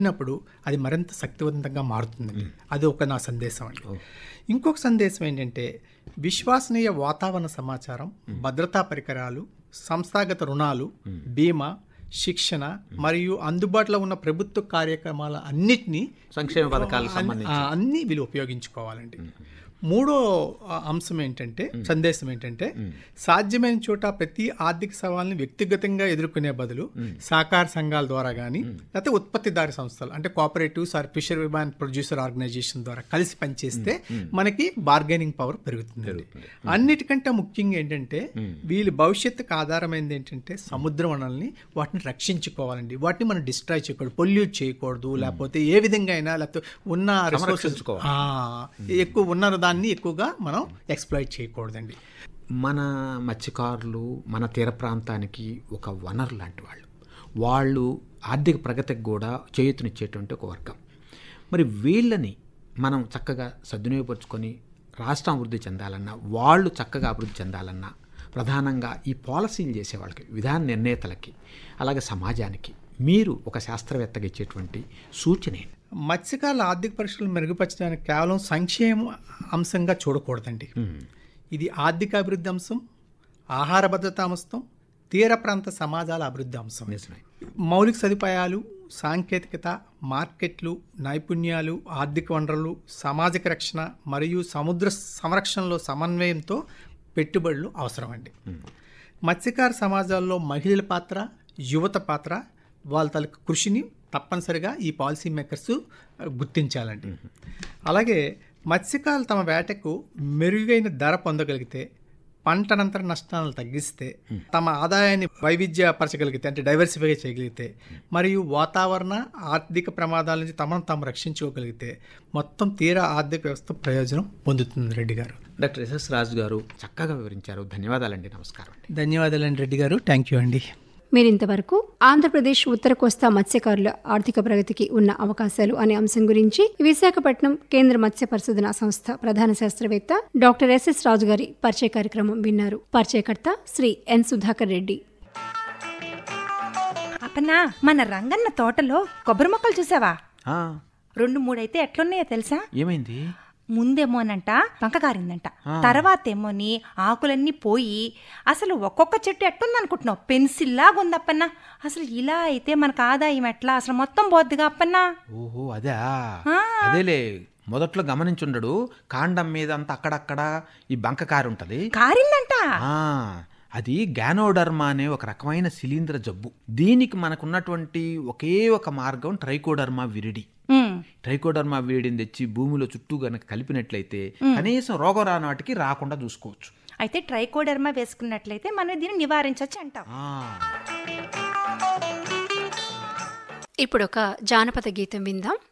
ఉన్నప్పుడు అది మరింత శక్తివంతంగా మారుతుందండి అది ఒక నా సందేశం అండి ఇంకొక సందేశం ఏంటంటే విశ్వసనీయ వాతావరణ సమాచారం భద్రతా పరికరాలు సంస్థాగత రుణాలు బీమా శిక్షణ మరియు అందుబాటులో ఉన్న ప్రభుత్వ కార్యక్రమాల అన్నిటినీ సంక్షేమ పథకాలకు సంబంధించి ఆ, అన్నీ వీళ్ళు ఉపయోగించుకోవాలండి మూడో ఆ, అంశం ఏంటంటే సందేశం ఏంటంటే సాధ్యమైన చోట ప్రతి ఆర్థిక సవాల్ని వ్యక్తిగతంగా ఎదుర్కొనే బదులు సహకార సంఘాల ద్వారా కానీ లేకపోతే ఉత్పత్తిదారు సంస్థలు అంటే cooperatives or fisher women producer organization ద్వారా కలిసి పనిచేస్తే మనకి బార్గెనింగ్ పవర్ పెరుగుతుంది అన్నిటికంటే ముఖ్యంగా ఏంటంటే వీళ్ళ భవిష్యత్తుకు ఆధారమైనది ఏంటంటే సముద్ర వనరుల్ని వాటిని రక్షించుకోవాలండి వాటిని మనం డిస్ట్రాయ్ చేయకూడదు పొల్యూట్ చేయకూడదు లేకపోతే ఏ విధంగా అయినా లేకపోతే ఉన్న రిసోర్సెస్ సంరక్షించుకోవాలి. ఎక్కువ ఉన్న దాన్ని ఎక్కువగా మనం ఎక్స్ప్లాయిట్ చేయకూడదండి మన మత్స్యకారులు మన తీర ప్రాంతానికి ఒక వనరు లాంటి వాళ్ళు వాళ్ళు ఆర్థిక ప్రగతికి కూడా చేయూతనిచ్చేటువంటి ఒక వర్గం మరి వీళ్ళని మనం చక్కగా సద్వినియోగపరుచుకొని రాష్ట్రం అభివృద్ధి చెందాలన్నా వాళ్ళు చక్కగా అభివృద్ధి చెందాలన్నా ప్రధానంగా ఈ పాలసీలు చేసే వాళ్ళకి విధాన నిర్ణేతలకి అలాగే సమాజానికి మీరు ఒక శాస్త్రవేత్తగా ఇచ్చేటువంటి సూచన ఏంటి మత్స్యకారుల ఆర్థిక పరీక్షలు మెరుగుపరచడానికి కేవలం సంక్షేమ అంశంగా చూడకూడదండి ఇది ఆర్థిక అభివృద్ధి అంశం ఆహార భద్రతా అంశం తీర ప్రాంత సమాజాల అభివృద్ధి అంశం నిజమే మౌలిక సదుపాయాలు సాంకేతికత మార్కెట్లు నైపుణ్యాలు ఆర్థిక వనరులు సామాజిక రక్షణ మరియు సముద్ర సంరక్షణలో సమన్వయంతో పెట్టుబడులు అవసరమండి మత్స్యకార సమాజాల్లో మహిళల పాత్ర యువత పాత్ర వాళ్ళ తాలూకు కృషిని తప్పనిసరిగా ఈ పాలసీ మేకర్స్ గుర్తించాలండి అలాగే మత్స్యకారులు తమ వేటకు మెరుగైన ధర పొందగలిగితే పంటనంతర నష్టాలను తగ్గిస్తే తమ ఆదాయాన్ని వైవిధ్యపరచగలిగితే అంటే డైవర్సిఫై చేయగలిగితే మరియు వాతావరణ ఆర్థిక ప్రమాదాల నుంచి తమను తాము రక్షించుకోగలిగితే మొత్తం తీర ఆర్థిక వ్యవస్థ ప్రయోజనం పొందుతుంది రెడ్డి గారు డాక్టర్ ఎస్ఎస్ రాజు గారు చక్కగా వివరించారు ధన్యవాదాలండి నమస్కారం అండి ధన్యవాదాలండి రెడ్డి గారు థ్యాంక్ యూ అండి మీరింతవరకు ఆంధ్రప్రదేశ్ ఉత్తర కోస్తా మత్స్యకారుల ఆర్థిక ప్రగతికి ఉన్న అవకాశాలు అనే అంశం గురించి విశాఖపట్నం కేంద్ర మత్స్య పరిశోధన సంస్థ ప్రధాన శాస్త్రవేత్త డాక్టర్ ఎస్ఎస్ రాజు గారి పరిచయ కార్యక్రమం విన్నారు పరిచయకర్త శ్రీ ఎన్ సుధాకర్ రెడ్డి అప్పనా మన రంగన్న తోటలో కొబ్బరి మొక్కలు చూసావా ఆ, రెండు మూడైతే ఎట్లున్నాయో తెలుసా ఏమైంది ముందేమోనంట పంకగారిందంట తర్వాతేమోని ఆకులన్నీ పోయి అసలు ఒక్కొక్క చెట్టు ఎట్టుందనుకుంటున్నావు పెన్సిల్ లాగా ఉందప్పన్నా అసలు ఇలా అయితే మనకు ఆదాయం ఎట్లా అసలు మొత్తం పోద్దిగా అప్పన్నా ఓహో అదే అదేలే మొదట్లో గమనించుండడు కాండం మీద అంతా అక్కడక్కడ ఈ బంకకారు ఉంటది కారిందంట ఆ, అది గ్యానోడర్మా అనే ఒక రకమైన శిలీంద్ర జబ్బు దీనికి మనకున్నటువంటి ఒకే ఒక మార్గం ట్రైకోడర్మా విరిడి ఉమ్, ట్రైకోడర్మా విరిడిని తెచ్చి భూమిలో చుట్టూ గనక కలిపినట్లయితే కనీసం రోగం రానాటికి రాకుండా చూసుకోవచ్చు అయితే ట్రైకోడర్మా వేసుకున్నట్లయితే మనం దీన్ని నివారించవచ్చు అంటాం ఆ, ఇప్పుడు ఒక జానపద గీతం విందాం